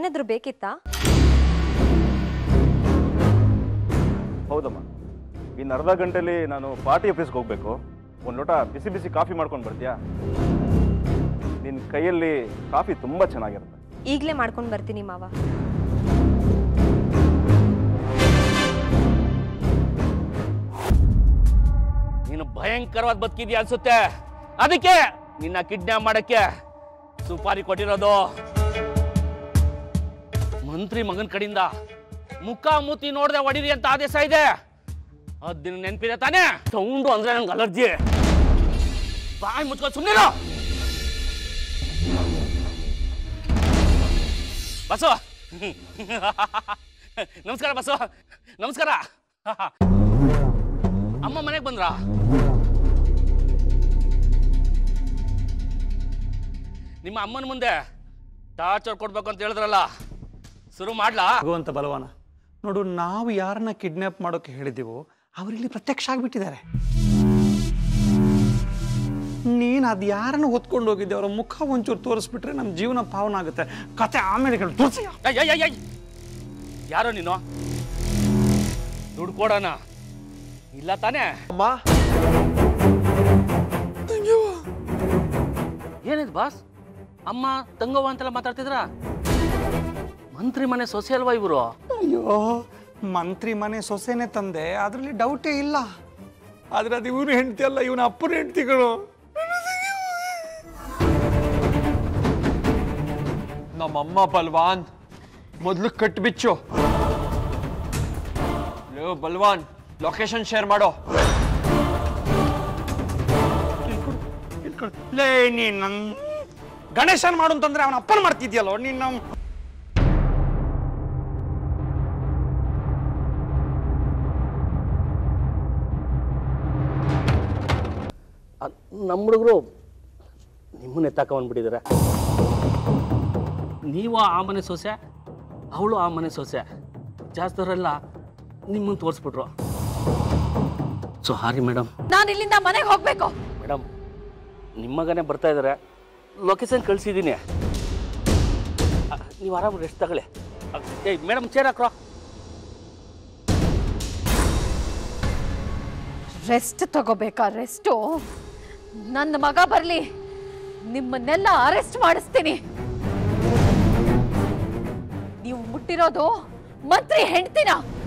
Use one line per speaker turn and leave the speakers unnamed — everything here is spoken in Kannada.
ಏನಾದರೂ ಬೇಕಿತ್ತಾ
ಹೌದಮ್ಮ ಇನ್ನು ಅರ್ಧ ಗಂಟೆಲಿ ನಾನು ಪಾರ್ಟಿ ಆಫೀಸ್ಗೆ ಹೋಗಬೇಕು ಒಂದು ಲೋಟ ಬಿಸಿ ಬಿಸಿ ಕಾಫಿ ಮಾಡ್ಕೊಂಡು ಬರ್ತೀಯಾ ನಿನ್ನ ಕೈಯಲ್ಲಿ ಕಾಫಿ ತುಂಬ ಚೆನ್ನಾಗಿರುತ್ತೆ
ಈಗಲೇ ಮಾಡ್ಕೊಂಡು ಬರ್ತೀನಿ ಮಾವ
ನೀನು ಭಯಂಕರವಾದ ಬದುಕಿದ್ಯಾ ಅನ್ಸುತ್ತೆ ಅದಕ್ಕೆ ನಿನ್ನ ಕಿಡ್ನಾಪ್ ಮಾಡಕ್ಕೆ ಸುಪಾರಿ ಕೊಟ್ಟಿರೋದು ಮಂತ್ರಿ ಮಗನ ಕಡೆಯಿಂದ ಮುಖ ಮೂತಿ ನೋಡ್ದೆ ಹೊಡಿರಿ ಅಂತ ಆದೇಶ ಇದೆ ಅದಿನ ನೆನಪಿದೆ ತಾನೇ ಸೌಂಡು ಅಂದ್ರೆ ನಂಗೆ ಅಲರ್ಜಿ ಬಾಯಿ ಮುಚ್ಕೊಂಡು ಸುಮ್ಮನಿರೋ ಬಸು ನಮಸ್ಕಾರ ಬಸು ನಮಸ್ಕಾರ ಅಮ್ಮ ಮನೆಗೆ ಬಂದ್ರಾ ನಿಮ್ಮ ಅಮ್ಮನ ಮುಂದೆ ಟಾರ್ಚರ್ ಕೊಡ್ಬೇಕು ಅಂತ ಹೇಳಿದ್ರಲ್ಲ ಶುರು ಮಾಡ್ಲಾ
ಭಗವಂತ ಬಲವಾನ ನೋಡು ನಾವು ಯಾರನ್ನ ಕಿಡ್ನಾಪ್ ಮಾಡೋಕೆ ಹೇಳಿದ್ದೀವೋ ಅವರಿಲ್ಲಿ ಪ್ರತ್ಯಕ್ಷ ಆಗಿಬಿಟ್ಟಿದ್ದಾರೆ ನೀನು ಅದು ಯಾರನ್ನ ಹೊತ್ಕೊಂಡು ಹೋಗಿದ್ದೆ ಅವರ ಮುಖ ಒಂಚೂರು ತೋರಿಸ್ಬಿಟ್ರೆ ನಮ್ಮ ಜೀವನ ಪಾವನ ಆಗುತ್ತೆ ಕತೆ ಆಮೇಲೆ ಹೇಳು ತೋರಿಸಿ
ಏಯ್, ಏಯ್, ಏಯ್, ಏಯ್. ಯಾರೋ ನೀನು ದುಡ್ಡು ಕೊಡೋಣ ಇಲ್ಲ ತಾನೇ
ಅಮ್ಮ
ಏನಿದ್ ಬಾಸ್ ಅಮ್ಮ ತಂಗವ್ವ ಅಂತೆಲ್ಲ ಮಾತಾಡ್ತಿದ್ರ ಮಂತ್ರಿ ಮನೆ ಸೊಸೆ ಅಲ್ವಾ ಇವರು
ಅಯ್ಯೋ ಮಂತ್ರಿ ಮನೆ ಸೊಸೆನೆ ತಂದೆ ಅದರಲ್ಲಿ ಡೌಟೇ ಇಲ್ಲ ಆದ್ರೆ ಅದು ಇವನು ಹೆಂಡತಿ ಅಲ್ಲ ಇವನ ಅಪ್ಪನ ಹೆಂಡತಿಗಳು
ನಮ್ಮಮ್ಮ ಬಲ್ವಾನ್ ಮೊದಲು ಕಟ್ಬಿಚ್ಚು ಲೋ ಬಲ್ವಾನ್ ಲೊಕೇಶನ್ ಶೇರ್ ಮಾಡೋ
ಲೇ ನೀನ್ ನನ್ ಗಣೇಶನ್ ಮಾಡು ಅಂತಂದ್ರೆ ಅವನ ಅಪ್ಪನ ಮಾಡ್ತಿದ್ಯಲ್ಲೋ ನೀನ್ ನಮ್
ನಮ್ಮ ಹುಡುಗರು ನಿಮ್ಮನ್ನ ಎತ್ತಾಕೊಂಡ್ಬಿಟ್ಟಿದ್ದಾರೆ ನೀವು ಆ ಮನೆ ಸೊಸೆ ಅವಳು ಆ ಮನೆ ಸೊಸೆ ಜಾಸ್ತಿಯವರೆಲ್ಲ ನಿಮ್ಮನ್ನು ತೋರಿಸ್ಬಿಟ್ರು ಸೊ ಹಾರಿ ಮೇಡಮ್
ನಾನು ಇಲ್ಲಿಂದ ಮನೆಗೆ ಹೋಗ್ಬೇಕು
ಮೇಡಮ್ ನಿಮ್ಮ ಮಗನೇ ಬರ್ತಾ ಇದ್ದಾರೆ ಲೊಕೇಶನ್ ಕಳಿಸಿದ್ದೀನಿ ನೀವು ಆರಾಮ್ ರೆಸ್ಟ್ ತಗೊಳ್ಳಿ ಏಯ್ ಮೇಡಮ್ ಚೇರ್ ಹಾಕ್ರೋ
ರೆಸ್ಟ್ ತಗೋಬೇಕಾ ರೆಸ್ಟು ನನ್ನ ಮಗ ಬರಲಿ ನಿಮ್ಮನ್ನೆಲ್ಲ ಅರೆಸ್ಟ್ ಮಾಡಿಸ್ತೀನಿ ನೀವು ಮುಟ್ಟಿರೋದು ಮಂತ್ರಿ ಹೆಂಡ್ತಿನ